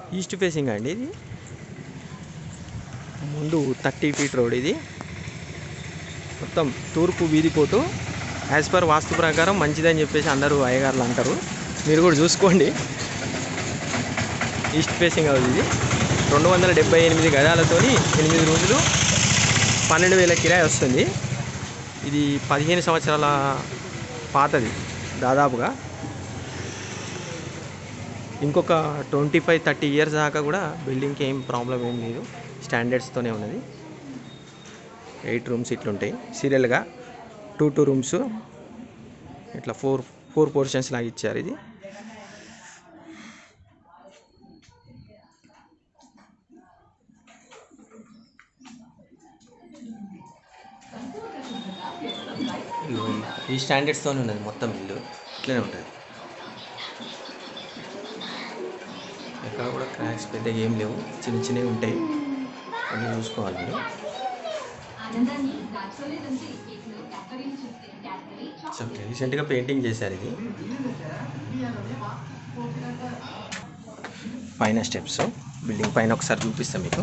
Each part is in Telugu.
ఈస్ట్ ఫేసింగ్ అండి ఇది ముందు థర్టీ ఫీట్ రోడ్ ఇది మొత్తం తూర్పు వీధిపోతూ యాజ్ పర్ వాస్తు ప్రకారం మంచిదని చెప్పేసి అందరూ అయ్యగారులు అంటారు మీరు కూడా చూసుకోండి ఈస్ట్ ఫేసింగ్ హౌస్ ఇది రెండు వందల డెబ్బై ఎనిమిది గదాలతోని ఎనిమిది రోజులు పన్నెండు వేల కిరాయి వస్తుంది ఇది పదిహేను సంవత్సరాల పాతది దాదాపుగా ఇంకొక ట్వంటీ ఫైవ్ థర్టీ ఇయర్స్ దాకా కూడా బిల్డింగ్కి ఏం ప్రాబ్లం ఏం లేదు స్టాండర్డ్స్తోనే ఉన్నది ఎయిట్ రూమ్స్ ఇట్లుంటాయి సీరియల్గా టూ టూ రూమ్స్ ఇట్లా ఫోర్ ఫోర్ పోర్షన్స్ లాగా ఇచ్చారు ఇది ఇదిగో ఈ- ఈ స్టాండర్డ్స్తోనే ఉన్నది మొత్తం ఇల్లు ఇట్లనే ఉంటుంది ఎక్కడ కూడా క్రాక్స్ పెద్దగా ఏం లేవు చిన్న చిన్నవి ఉంటాయి అన్నీ చూసుకోవాలి మీరు సో రీసెంట్గా పెయింటింగ్ చేశారు ఇది పైన స్టెప్స్ బిల్డింగ్ పైన ఒకసారి చూపిస్తాం మీకు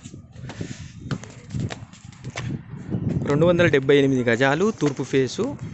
రెండు వందల డెబ్బై ఎనిమిది గజాలు తూర్పు ఫేసు